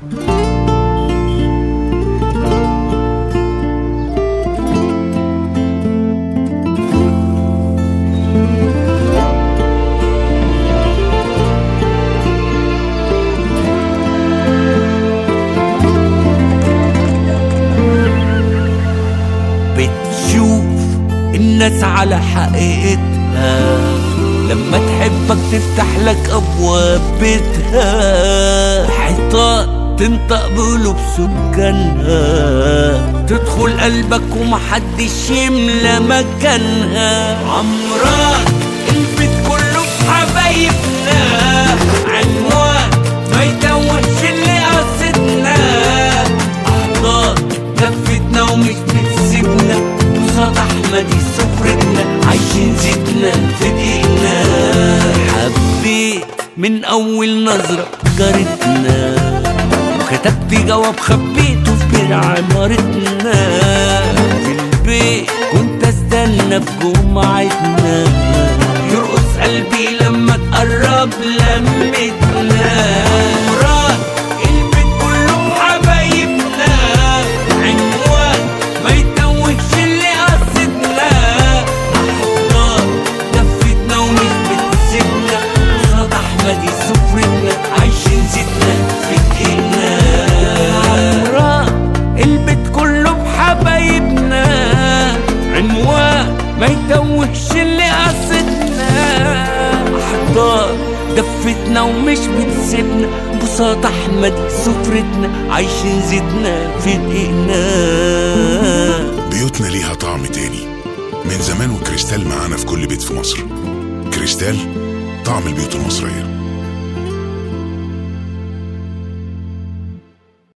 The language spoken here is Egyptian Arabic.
بتشوف الناس على حقيقتها لما تحبك تفتح لك ابواب بيتها حيطان تنطق بقلوب سكانها تدخل قلبك ومحدش يملى مكانها عمران البيت كله بحبايبنا عنوان ما يتوهش اللي قصدنا احضان كفتنا ومش بتسيبنا قصاد احمدي سفرتنا عايشين زيتنا في دقيقنا حبيت من اول نظرة جارتنا وكتبت جواب خبيته في بير عمارتنا في البيت كنت استنى في جمعتنا يرقص قلبي لما تقرب لمتنا مراد البيت كله حبايبنا عنوان ما يتوهش اللي قصدنا احضان دفتنا ومش بتسيبنا قصاد احمدي سفرتنا عايشين زيتنا في دقيقنا عمران البيت كله بحبايبنا عنوان ما يتوهش اللي قصدنا احضان دفتنا ومش بتسيبنا بساط احمد سفرتنا عايشين زيتنا في دقيقنا بيوتنا ليها طعم تاني من زمان وكريستال معانا في كل بيت في مصر كريستال طعم البيوت المصريه